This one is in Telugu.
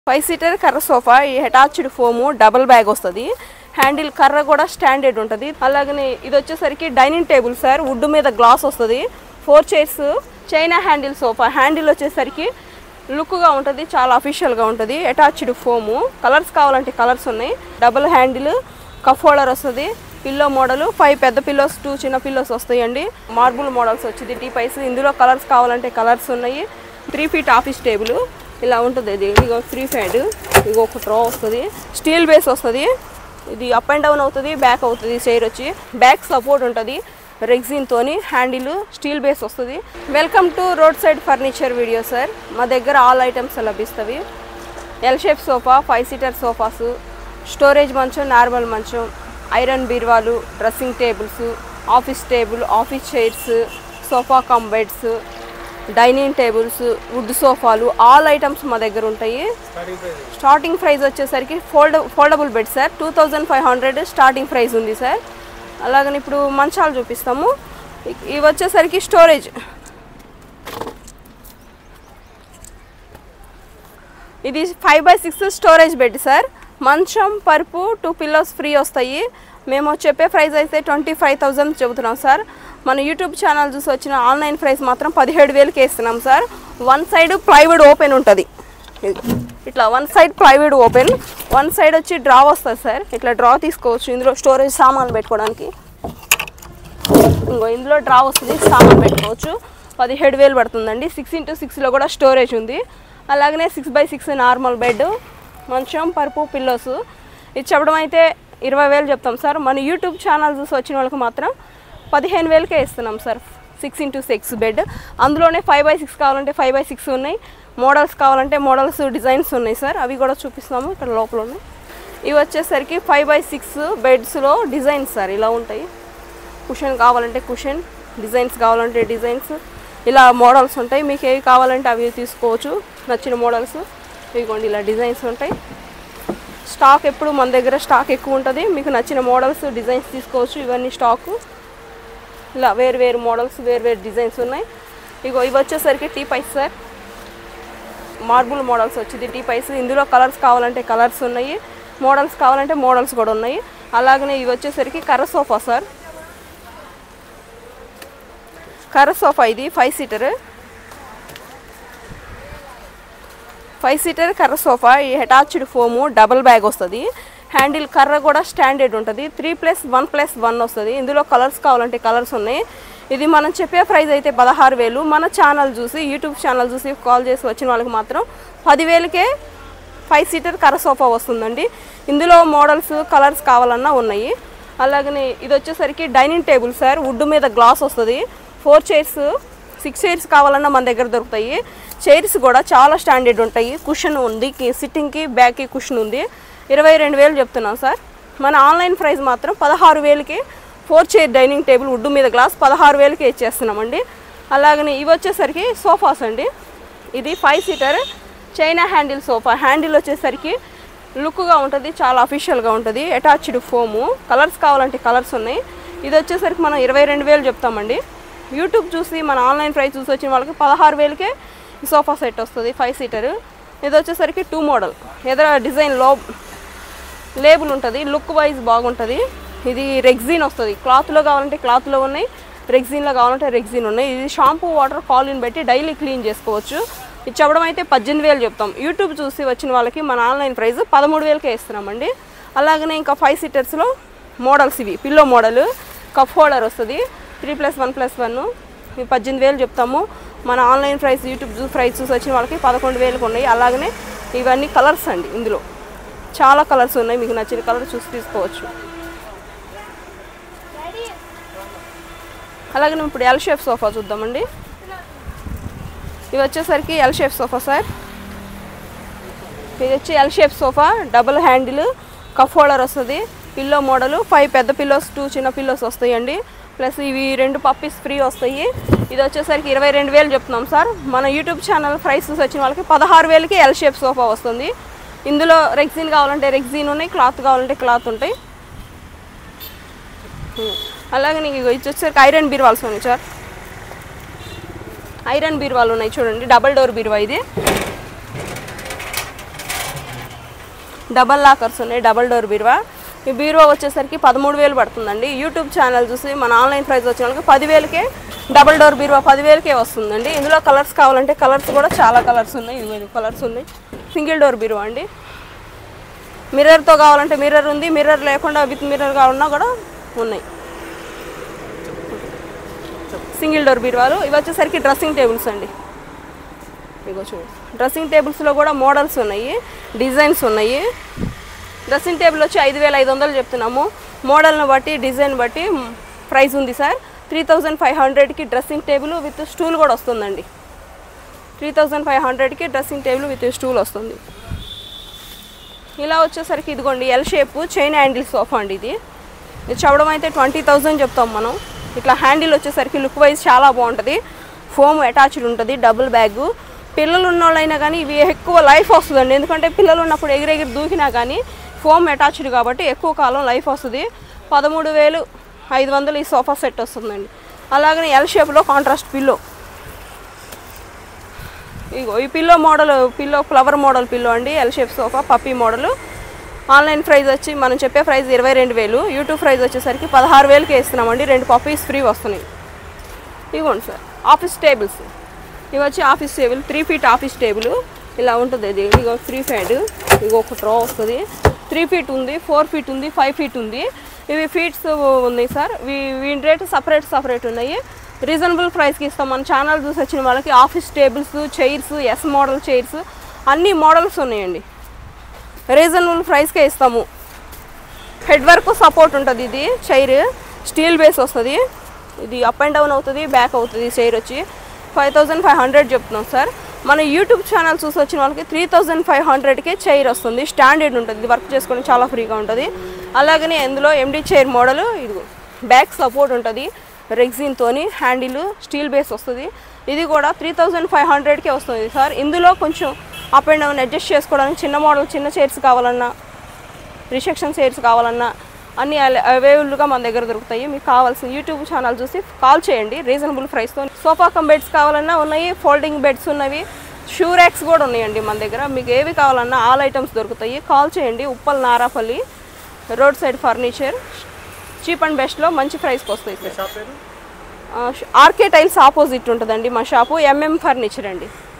ఫైవ్ సీటర్ కర్ర సోఫా ఈ అటాచ్డ్ ఫోము డబుల్ బ్యాగ్ వస్తుంది హ్యాండిల్ కర్ర కూడా స్టాండర్డ్ ఉంటుంది అలాగనే ఇది వచ్చేసరికి డైనింగ్ టేబుల్ సార్ వుడ్ మీద గ్లాస్ వస్తుంది four chairs China handle sofa handle వచ్చేసరికి లుక్గా ఉంటుంది చాలా అఫీషియల్గా ఉంటుంది అటాచ్డ్ ఫోము కలర్స్ కావాలంటే కలర్స్ ఉన్నాయి డబుల్ హ్యాండిల్ కఫ్ హోల్డర్ వస్తుంది పిల్లో మోడల్ ఫైవ్ పెద్ద పిల్లోస్ టూ చిన్న పిల్లోస్ వస్తాయండి మార్బుల్ మోడల్స్ వచ్చింది టీ పైస్ ఇందులో కలర్స్ కావాలంటే కలర్స్ ఉన్నాయి త్రీ ఫీట్ ఆఫీస్ టేబుల్ ఇలా ఉంటుంది ఇది ఇగో త్రీ ఫైడ్ ఇగో ఒక డ్రా వస్తుంది స్టీల్ బేస్ వస్తుంది ఇది అప్ అండ్ డౌన్ అవుతుంది బ్యాక్ అవుతుంది చైర్ వచ్చి బ్యాక్ సపోర్ట్ ఉంటుంది రెగ్జిన్ తోని హ్యాండిల్ స్టీల్ బేస్ వస్తుంది welcome to road side furniture video sir మా దగ్గర ఆల్ ఐటమ్స్ లభిస్తవి L shape sofa five seater sofas storage మంచం నార్మల్ మంచం ఐరన్ బీరువాలు dressing tables office table office chairs sofa come beds dining tables wood సోఫాలు ఆల్ ఐటమ్స్ మా దగ్గర ఉంటాయి స్టార్టింగ్ ప్రైస్ వచ్చేసరికి fold foldable bed sir two thousand five hundred starting price ఉంది సార్ అలాగని ఇప్పుడు మంచాలు చూపిస్తాము ఇ- ఇవి వచ్చేసరికి స్టోరేజ్ ఇది five by six storage bed sir మంచం పరుపు టూ పిల్లోస్ ఫ్రీ వస్తాయి మేము చెప్పే ప్రైస్ అయితే ట్వంటీ ఫైవ్ థౌజండ్ చెబుతున్నాం సార్ మన యూట్యూబ్ ఛానల్ చూసి వచ్చిన ఆన్లైన్ ప్రైస్ మాత్రం పదిహేడు వేలకి ఇస్తున్నాం sir one side plywood open ఉంటుంది ఇట్లా one side plywood open one side వచ్చి డ్రా వస్తుంది సార్ ఇట్లా డ్రా తీసుకోవచ్చు ఇందులో స్టోరేజ్ సామాన్ పెట్టుకోవడానికి ఇంకో ఇందులో డ్రా వస్తుంది సామాన్ పెట్టుకోవచ్చు పదిహేడు వేలు పడుతుందండి సిక్స్ ఇంటూ సిక్స్లో కూడా స్టోరేజ్ ఉంది అలాగనే six by six normal bed మంచం పరుపు పిల్లోస్ ఇది చెప్పడం అయితే ఇరవై వేలు చెప్తాం సార్ మన యూట్యూబ్ ఛానల్ చూసి వచ్చిన వాళ్ళకి మాత్రం పదిహేను వేలకే ఇస్తున్నాం sir six into six bed అందులోనే ఫైవ్ బై సిక్స్ కావాలంటే ఫైవ్ బై సిక్స్ ఉన్నాయి మోడల్స్ కావాలంటే మోడల్స్ డిజైన్స్ ఉన్నాయి సార్ అవి కూడా చూపిస్తాము ఇక్కడ లోపల ఉన్నాయి ఇవి వచ్చేసరికి ఫైవ్ బై సిక్స్ బెడ్స్లో డిజైన్స్ సార్ ఇలా ఉంటాయి కుషన్ కావాలంటే కుషన్ డిజైన్స్ కావాలంటే డిజైన్స్ ఇలా మోడల్స్ ఉంటాయి మీకు ఏవి కావాలంటే అవి తీసుకోవచ్చు నచ్చిన మోడల్స్ ఇదిగోండి ఇలా డిజైన్స్ ఉంటాయి స్టాక్ ఎప్పుడు మన దగ్గర స్టాక్ ఎక్కువ ఉంటుంది మీకు నచ్చిన మోడల్స్ డిజైన్స్ తీసుకోవచ్చు ఇవన్నీ స్టాకు ఇలా వేరు వేరు మోడల్స్ వేరు వేరు డిజైన్స్ ఉన్నాయి ఇగో ఇవి వచ్చేసరికి teapoys sir marble models వచ్చింది టీ పైస్ ఇందులో కలర్స్ కావాలంటే కలర్స్ ఉన్నాయి మోడల్స్ కావాలంటే మోడల్స్ కూడా ఉన్నాయి అలాగనే ఇవి వచ్చేసరికి కర్ర సోఫా సార్ కర్ర సోఫా ఇది ఫైవ్ సీటర్ ఫైవ్ సీటర్ కర్ర సోఫా ఈ అటాచ్డ్ ఫోము డబుల్ బ్యాగ్ వస్తుంది హ్యాండిల్ కర్ర కూడా స్టాండర్డ్ ఉంటుంది three plus one plus one వస్తుంది ఇందులో కలర్స్ కావాలంటే కలర్స్ ఉన్నాయి ఇది మనం చెప్పే ప్రైస్ అయితే పదహారు వేలు మన ఛానల్ చూసి యూట్యూబ్ ఛానల్ చూసి కాల్ చేసి వచ్చిన వాళ్ళకి మాత్రం పదివేలకే ఫైవ్ సీటర్ కర్ర సోఫా వస్తుందండి ఇందులో మోడల్స్ కలర్స్ కావాలన్నా ఉన్నాయి అలాగనే ఇది వచ్చేసరికి డైనింగ్ టేబుల్ సార్ వుడ్ మీద గ్లాస్ వస్తుంది ఫోర్ చైర్స్ సిక్స్ చైర్స్ కావాలన్నా మన దగ్గర దొరుకుతాయి చైర్స్ కూడా చాలా స్టాండర్డ్ ఉంటాయి కుషన్ ఉంది కి- సిట్టింగ్కి బ్యాక్కి కుషన్ ఉంది ఇరవై రెండు వేలు చెప్తున్నాం సార్ మన ఆన్లైన్ ప్రైస్ మాత్రం పదహారు వేలకి four chair dining table wood మీద గ్లాస్ పదహారు వేలకి ఇచ్చేస్తున్నామండి అలాగనే ఇవి వచ్చేసరికి సోఫాస్ అండి ఇది five seater China handle sofa handle వచ్చేసరికి లుక్గా ఉంటుంది చాలా అఫీషియల్గా ఉంటుంది అటాచ్డ్ ఫోము కలర్స్ కావాలంటే కలర్స్ ఉన్నాయి ఇది వచ్చేసరికి మనం ఇరవై రెండు వేలు చెప్తామండి యూట్యూబ్ చూసి మన ఆన్లైన్ ప్రైస్ చూసి వచ్చిన వాళ్ళకి పదహారు వేలకే ఈ సోఫా సెట్ వస్తుంది ఫైవ్ సీటర్ ఇది వచ్చేసరికి టూ మోడల్ ఎదుర డిజైన్ లో లేబుల్ ఉంటుంది లుక్ వైజ్ బాగుంటుంది ఇది రెగ్జిన్ వస్తుంది క్లాత్లో కావాలంటే క్లాత్లో ఉన్నాయి రెగ్జిన్లో కావాలంటే రెగ్జిన్ ఉన్నాయి ఇది షాంపూ వాటర్ కాలిన్ పెట్టి డైలీ క్లీన్ చేసుకోవచ్చు ఇది చెప్పడం అయితే పద్దెనిమిది వేలు చెప్తాం యూట్యూబ్ చూసి వచ్చిన వాళ్ళకి మన ఆన్లైన్ ప్రైస్ పదమూడు వేలకే ఇస్తున్నామండి అలాగనే ఇంకా ఫైవ్ సీటర్స్లో మోడల్స్ ఇవి పిల్లో మోడల్ కప్ హోల్డర్ వస్తుంది three plus one plus one ఇవి పద్దెనిమిది వేలు చెప్తాము మన ఆన్లైన్ ప్రైస్ యూట్యూబ్ చూ- ప్రైస్ చూసి వచ్చిన వాళ్ళకి పదకొండు వేలకు ఉన్నాయి అలాగనే ఇవన్నీ కలర్స్ అండి ఇందులో చాలా కలర్స్ ఉన్నాయి మీకు నచ్చిన కలర్ చూసి తీసుకోవచ్చు అలాగే ఇప్పుడు ఎల్ షేప్ సోఫా చూద్దామండి ఇవి వచ్చేసరికి ఎల్ షేప్ సోఫా సార్ ఇది వచ్చి L shape sofa double handle cup holder వస్తుంది పిల్లో మోడల్ ఫైవ్ పెద్ద పిల్లోస్ టూ చిన్న పిల్లోస్ వస్తాయండి ప్లస్ ఇవి రెండు పప్పీస్ ఫ్రీ వస్తాయి ఇది వచ్చేసరికి ఇరవై రెండు వేలు చెప్తున్నాం సార్ మన యూట్యూబ్ ఛానల్ ప్రైస్ వచ్చిన వాళ్ళకి పదహారు వేలకి ఎల్ షేప్ సోఫా వస్తుంది ఇందులో రెగ్జిన్ కావాలంటే రెగ్జిన్ ఉన్నాయి క్లాత్ కావాలంటే క్లాత్ ఉంటాయి ఉం. అలాగే నీకు ఇగో ఇది వచ్చేసరికి ఐరన్ బీరువాల్స్ ఉన్నాయి సార్ ఐరన్ బీరువాలు ఉన్నాయి చూడండి డబల్ డోర్ బీరువా ఇది డబల్ లాకర్స్ ఉన్నాయి డబల్ డోర్ బీరువా ఈ బీరువా వచ్చేసరికి పదమూడు వేలు పడుతుందండి యూట్యూబ్ ఛానల్ చూసి మన ఆన్లైన్ ప్రైస్ వచ్చిన వాళ్ళకి పదివేలకే డబల్ డోర్ బీరువా పదివేలకే వస్తుందండి ఇందులో కలర్స్ కావాలంటే కలర్స్ కూడా చాలా కలర్స్ ఉన్నాయి ఇవి కలర్స్ ఉన్నాయి సింగిల్ డోర్ బీరువా అండి మిర్రర్తో కావాలంటే మిర్రర్ ఉంది మిర్రర్ లేకుండా విత్ మిర్రర్ కావాలన్నా కూడా ఉన్నాయి సింగిల్ డోర్ బీరువాలు ఇవి వచ్చేసరికి డ్రెస్సింగ్ టేబుల్స్ అండి ఇగో చూడు డ్రెస్సింగ్ టేబుల్స్లో కూడా మోడల్స్ ఉన్నాయి డిజైన్స్ ఉన్నాయి డ్రెస్సింగ్ టేబుల్ వచ్చి ఐదు వేల ఐదు వందలు చెప్తున్నాము మోడల్ని బట్టి డిజైన్ బట్టి ప్రైస్ ఉంది సార్ త్రీ థౌజండ్ ఫైవ్ హండ్రెడ్కి డ్రెస్సింగ్ టేబుల్ విత్ స్టూల్ కూడా వస్తుందండి త్రీ థౌజండ్ ఫైవ్ హండ్రెడ్కి డ్రెస్సింగ్ టేబుల్ విత్ స్టూల్ వస్తుంది ఇలా వచ్చేసరికి ఇదిగోండి L shape chain handle sofa అండి ఇది ఇది చవడం అయితే ట్వంటీ థౌజండ్ చెప్తాం మనం ఇట్లా హ్యాండిల్ వచ్చేసరికి లుక్ వైజ్ చాలా బాగుంటుంది ఫోమ్ అటాచ్డ్ ఉంటుంది డబుల్ బ్యాగ్ పిల్లలు ఉన్న వాళ్ళైనా కానీ ఇవి ఎక్కువ లైఫ్ వస్తుందండి ఎందుకంటే పిల్లలు ఉన్నప్పుడు ఎగిరెగిరి దూకినా కానీ ఫోమ్ అటాచ్డ్ కాబట్టి ఎక్కువ కాలం లైఫ్ వస్తుంది పదమూడు వేలు ఐదు వందలు ఈ సోఫా సెట్ వస్తుందండి అలాగనే ఎల్ షేప్లో కాంట్రాస్ట్ పిల్లో ఇగో ఈ pillow model pillow flower model pillow అండి L shape sofa puppy model online price వచ్చి మనం చెప్పే ప్రైస్ ఇరవై రెండు వేలు యూట్యూబ్ ప్రైస్ వచ్చేసరికి పదహారు వేలకి ఇస్తున్నామండి రెండు పప్పీస్ ఫ్రీ వస్తున్నాయి ఇవ్వండి సార్ ఆఫీస్ టేబుల్స్ ఇవి వచ్చి office table three feet office table ఇలా ఉంటుంది ఇది ఇగో త్రీ ఫీట్ ఇగో ఒక డ్రా వస్తుంది త్రీ ఫీట్ ఉంది ఫోర్ ఫీట్ ఉంది ఫైవ్ ఫీట్ ఉంది ఇవి ఫీట్స్ ఉన్నాయి సార్ వీ వీటి రేట్ సపరేట్ సపరేట్ ఉన్నాయి రీజనబుల్ ప్రైస్కి ఇస్తాం మన ఛానల్ చూసి వచ్చిన వాళ్ళకి office tables chairs S model chairs అన్ని మోడల్స్ ఉన్నాయండి రీజనబుల్ ప్రైస్కే ఇస్తాము హెడ్ వర్క్ సపోర్ట్ ఉంటుంది ఇది చైర్ స్టీల్ బేస్ వస్తుంది ఇది అప్ అండ్ డౌన్ అవుతుంది బ్యాక్ అవుతుంది చైర్ వచ్చి ఫైవ్ థౌజండ్ ఫైవ్ హండ్రెడ్ చెప్తున్నాం సార్ మన యూట్యూబ్ ఛానల్ చూసి వచ్చిన వాళ్ళకి త్రీ థౌజండ్ ఫైవ్ హండ్రెడ్కే చైర్ వస్తుంది స్టాండర్డ్ ఉంటుంది ఇది వర్క్ చేసుకొని చాలా ఫ్రీగా ఉంటుంది అలాగనే ఇందులో ఎండి చైర్ మోడల్ ఇది బ్యాక్ సపోర్ట్ ఉంటుంది రెగ్జిన్తోని హ్యాండిల్ స్టీల్ బేస్ వస్తుంది ఇది కూడా త్రీ థౌజండ్ ఫైవ్ హండ్రెడ్కే వస్తుంది సార్ ఇందులో కొంచెం అప్ అండ్ డౌన్ అడ్జస్ట్ చేసుకోవడానికి చిన్న మోడల్ చిన్న చైర్స్ కావాలన్నా రిసెప్షన్ చైర్స్ కావాలన్నా అన్ని అవైలబుల్గా మన దగ్గర దొరుకుతాయి మీకు కావాల్సిన యూట్యూబ్ ఛానల్ చూసి కాల్ చేయండి రీజనబుల్ ప్రైస్తో సోఫా కమ్ బెడ్స్ కావాలన్నా ఉన్నాయి ఫోల్డింగ్ బెడ్స్ ఉన్నవి షూ ర్యాక్స్ కూడా ఉన్నాయండి మన దగ్గర మీకు ఏవి కావాలన్నా ఆల్ ఐటమ్స్ దొరుకుతాయి కాల్ చేయండి Uppal Narapalli road side furniture cheap and బెస్ట్లో మంచి ప్రైస్కి వస్తాయి సార్ షాప్ పేరు ఆర్కే టైల్స్ ఆపోజిట్ ఉంటుందండి మా షాపు ఎంఎం ఫర్నిచర్ అండి